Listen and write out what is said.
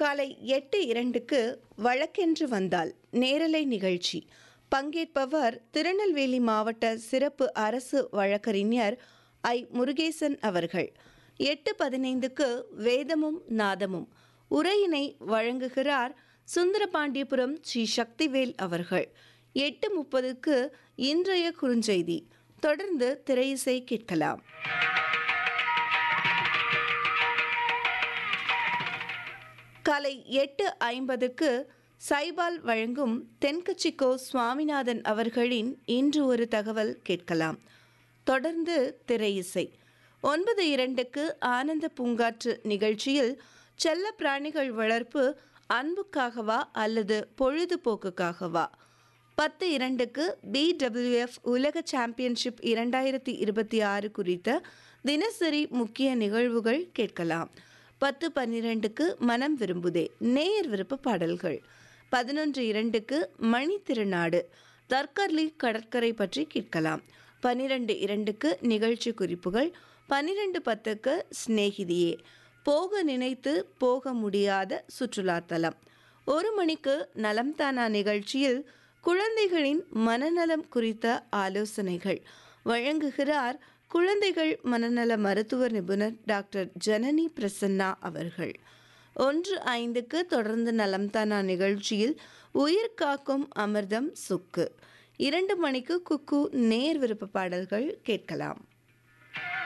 காலை எட்டு இரண்டுக்கு வழக்கென்று வந்தால் நேரலை நிகழ்ச்சி பங்கேற்பவர் திருநெல்வேலி மாவட்ட சிறப்பு அரசு வழக்கறிஞர் ஐ முருகேசன் அவர்கள் எட்டு பதினைந்துக்கு வேதமும் நாதமும் உரையினை வழங்குகிறார் சுந்தரபாண்டியபுரம் ஸ்ரீ சக்திவேல் அவர்கள் எட்டு முப்பதுக்கு இன்றைய குறுஞ்செய்தி தொடர்ந்து திரையிசை கேட்கலாம் காலை எட்டு ஐம்பதுக்கு சைபால் வழங்கும் தென்கட்சிக்கோ சுவாமிநாதன் அவர்களின் இன்று ஒரு தகவல் கேட்கலாம் தொடர்ந்து திரையிசை ஒன்பது இரண்டுக்கு ஆனந்த பூங்காற்று நிகழ்ச்சியில் செல்ல பிராணிகள் வளர்ப்பு அன்புக்காகவா அல்லது பொழுதுபோக்குக்காகவா பத்து இரண்டுக்கு பிடபிள்யூஎஃப் உலக சாம்பியன்ஷிப் இரண்டாயிரத்தி இருபத்தி ஆறு குறித்த தினசரி முக்கிய நிகழ்வுகள் கேட்கலாம் பத்து பன்னிரெண்டுக்கு மனம் விரும்புதே நேயர் விருப்ப பாடல்கள் பதினொன்று இரண்டுக்கு மணி திருநாடு தர்கர்லி கடற்கரை பற்றி கேட்கலாம் பன்னிரெண்டு இரண்டுக்கு நிகழ்ச்சி குறிப்புகள் பன்னிரெண்டு பத்துக்கு சிநேகிதியே போக நினைத்து போக முடியாத சுற்றுலாத்தலம் ஒரு மணிக்கு நலம்தானா நிகழ்ச்சியில் குழந்தைகளின் மனநலம் குறித்த ஆலோசனைகள் வழங்குகிறார் குழந்தைகள் மனநல மருத்துவ நிபுணர் டாக்டர் ஜனனி பிரசன்னா அவர்கள் ஒன்று ஐந்துக்கு தொடர்ந்து நலம்தானா நிகழ்ச்சியில் உயிர் காக்கும் அமிர்தம் சுக்கு இரண்டு மணிக்கு குக்கு நேர் விருப்ப பாடல்கள் கேட்கலாம்